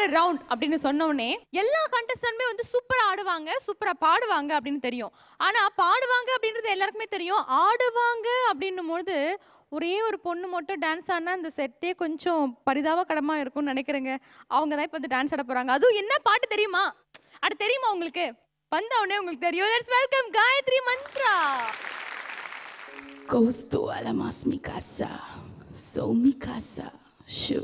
Round அப்படின்னு சொன்ன உடனே எல்லா கண்டஸ்டன்ட்மே வந்து சூப்பரா ஆடுவாங்க சூப்பரா பாடுவாங்க அப்படின்னு தெரியும் ஆனா பாடுவாங்க அப்படின்றது எல்லாருக்குமே தெரியும் ஆடுவாங்க அப்படின்னும் போது ஒரே ஒரு பொண்ணு மட்டும் டான்ஸ் ஆடினா இந்த செட்டே கொஞ்சம் பரிதாப கடமா இருக்கும்னு நினைக்கிறேங்க அவங்க தான் இப்போ வந்து டான்ஸ் ஆட போறாங்க அதுவும் என்ன பாட்டு தெரியுமா அது தெரியுமா உங்களுக்கு வந்த உடனே உங்களுக்கு தெரியும் let's welcome Gayathri Mantra Gosto alla mas mi casa, so mi casa, shoo.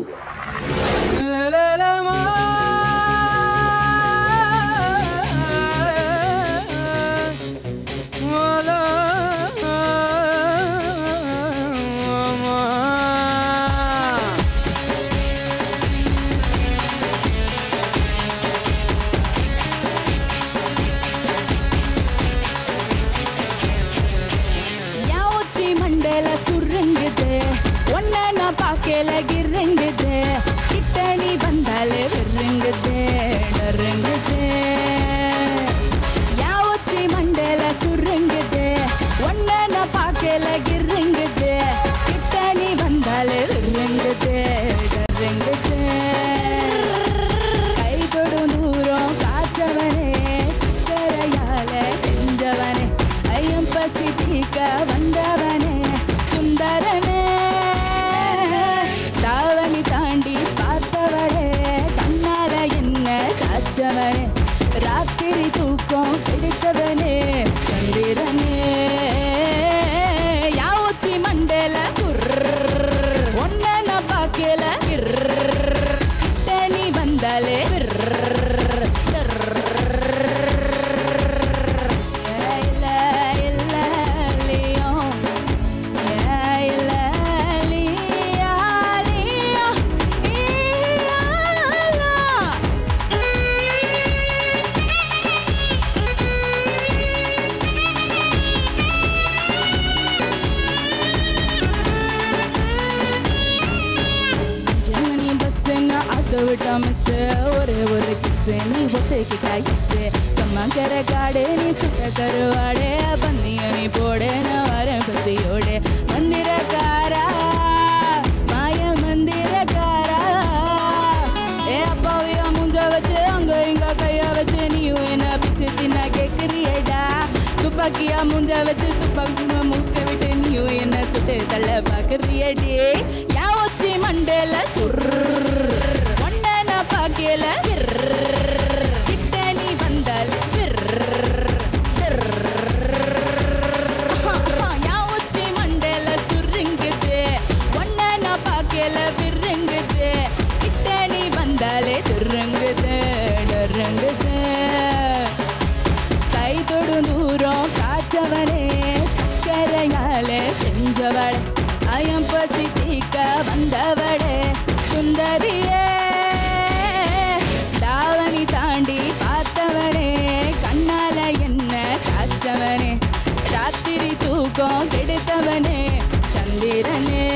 யாச்சி மண்டல சுருங்குது ஒன்ன நான் பார்க்கல கிருங்குது கிட்ட நீ வந்தாலே விருங்குது டருங்குது யாச்சி மண்டல சுருங்குது ஒன்ன நான் பார்க்கல கிருங்குது கிட்ட நீ வந்தாலே விருங்குது டருங்குது கை தொடும் தூரம் காய்ச்சவனே சிக்கரையால செஞ்சவனே ஐயம் பசி தீக்க வந்தவனே சுந்தரனே தாவணி தாண்டி பார்த்தவளே கண்ணால என்ன சாச்சவனே ராத்திரி தூக்கம் பிடித்தவனே சந்திரனே யாச்சி மண்டல சுர் ஒன்ன நான் பார்க்கல கிட்ட நீ வந்தாலே ஜெமினி பஸ்ஸுங்க அதை விட்டா மிஸ் ஒரே ஒரு கிஸ் நீ ஒத்தைக்கிட்டா எஸ் கம்மாக்கர காடு நீ சுட்ட கருவாடே பந்திய நீ போடு நான் வரேன் பசியோடு மந்திரக்காரா மாய மந்திரக்காரா ஏ அப்பாவையா மூஞ்ச வச்சு அங்க இங்க கைய வச்சு நீயும் என்ன பிச்சு தின்னா கேக்குறியடா துப்பாக்கியா மூஞ்ச வச்சு துப்பாக்கி மூக்க விட்டு நீயும் என்ன சுட்டு தள்ள பாக்குறியடி யா வச்சு மண்டல சுர் ஒன்ன நான் பாக்கல கிட்ட நீ வந்தால் யா வச்சு மண்டல சுருங்குது ஒன்ன நான் பாக்கல விருங்குது கிட்ட நீ வந்தாலே திருங்குது டருங்குது கை தொடும் தூரம் காய்ச்சவனே சக்கரையாலே செஞ்சவளே அயம் பசி தீக்க வந்தவளே சுந்தரியே தாவணி தாண்டி பார்த்தவனே கண்ணால என்ன காய்ச்சவனே ராத்திரி தூக்கம் கெடுத்தவனே சந்திரனே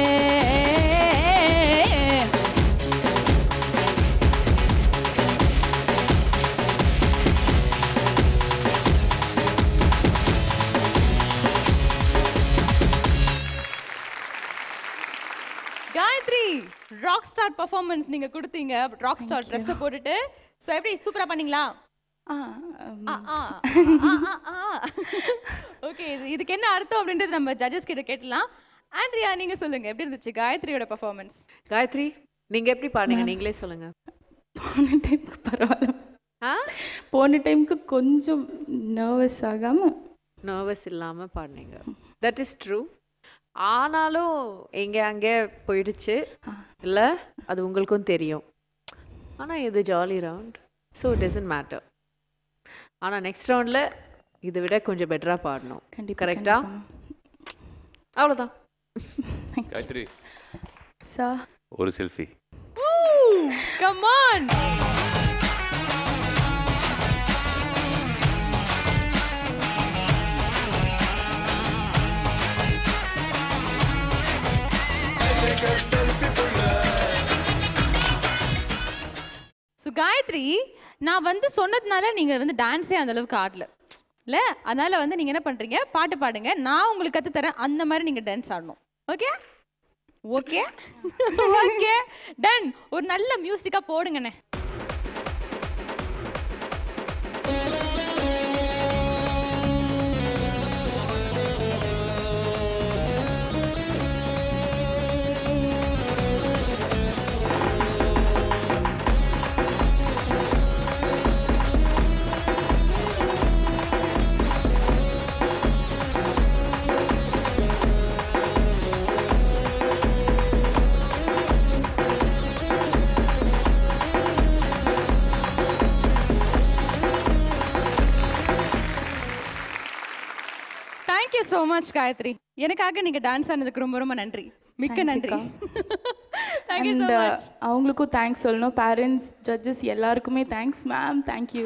காயத்ரி ராக் ஸ்டார் பெர்ஃபார்மன்ஸ் நீங்க கொடுத்தீங்க ராக் ஸ்டார் ட்ரெஸ் போட்டுட்டு சோ எப்படி சூப்பரா பண்ணீங்களா ஓகே இதுக்கு என்ன அர்த்தம் அப்படின்றது நம்ம ஜட்ஜஸ் கிட்ட கேட்டலாம் ஆண்ட்ரியா நீங்க சொல்லுங்க எப்படி இருந்துச்சு காயத்ரியோட பெர்ஃபார்மன்ஸ் காயத்ரி நீங்க எப்படி பாடுங்க நீங்களே சொல்லுங்க போன டைமுக்கு பரவாயில்ல ஆ போன டைமுக்கு கொஞ்சம் நர்வஸ் ஆகாம நர்வஸ் இல்லாம பாடுனீங்க தட் இஸ் ட்ரூ ஆனாலும் எங்க அங்கே போயிடுச்சு இல்ல அது உங்களுக்கும் தெரியும் ஆனா இது jolly round so doesn't matter ஆனா நெக்ஸ்ட் ரவுண்ட்ல இதை விட கொஞ்சம் பெட்டரா பாடணும் கண்டிப்பா, கரெக்டா அவ்வளோதான் காயத்ரி சார் ஒரு selfie come on so Gayathri நான் வந்து சொன்னதுனால நீங்க வந்து டான்ஸே அந்த அளவுக்கு ஆடல இல்ல அதனால வந்து நீங்க என்ன பண்றீங்க பாட்டு பாடுங்க நான் உங்களுக்கு கத்து தரேன் அந்த மாதிரி நீங்க டான்ஸ் ஆடணும் ஓகே ஓகே ஓகே டன் ஒரு நல்ல மியூசிக்கா போடுங்கண்ணே தேங்க்யூ ஸோ மச் காயத்ரி எனக்காக நீங்க டான்ஸ் ஆனதுக்கு ரொம்ப ரொம்ப நன்றி மிக்க நன்றி தேங்க்யூ ஸோ அண்ட் மச் அவங்களுக்கும் தேங்க்ஸ் சொல்லணும் பேரண்ட்ஸ் ஜட்ஜஸ் எல்லாருக்குமே thanks ma'am thank you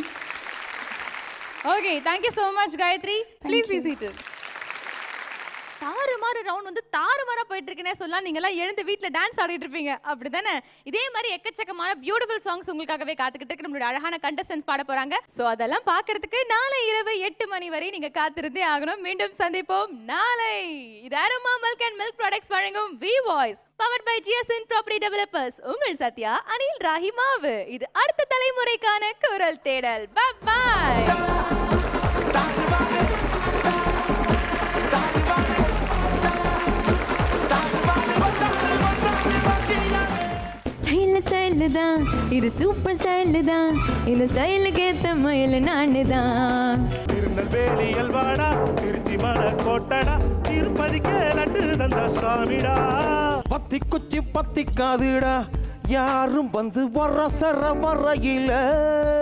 okay thank you so much Gayathri please please சீட்டு தாறுமாறு ரவுண்ட் வந்து தாறுமாறா போயிட்டு இருக்குன்னே சொல்லலாம் நீங்க எல்லாம் எழுந்து வீட்ல டான்ஸ் ஆடிட்டு இருப்பீங்க அப்படிதானே இதே மாதிரி எக்கச்சக்கமான பியூட்டிஃபுல் சாங்ஸ் உங்களுக்காகவே காத்துக்கிட்டு இருக்கு நம்மளுடைய அழகான கண்டஸ்டன்ஸ் பாட போறாங்க சோ அதெல்லாம் பார்க்கிறதுக்கு நாளை இரவு எட்டு மணி வரை நீங்க காத்திருந்தே ஆகணும் மீண்டும் சந்திப்போம் நாளை இது Aroma milk and milk products வழங்கும் V voice powered by GSN property developers உங்கள் சத்யா அனில் ராஹி மாவு இது அடுத்த தலைமுறைக்கான குரல் தேடல் பாய் ஸ்டைல் ஸ்டைல் தான் இது சூப்பர் ஸ்டைல் தான் இந்த ஸ்டைலுக்கு ஏத்த மயில் நான் தான் திருநெல்வேலி அல்வாடா திருச்சி மலை கோட்டடா திருப்பதிக்கு லட்டு தந்த சாமிடா பத்தி குச்சி பத்தி காதுடா யாரும் வந்து வர சர வரையில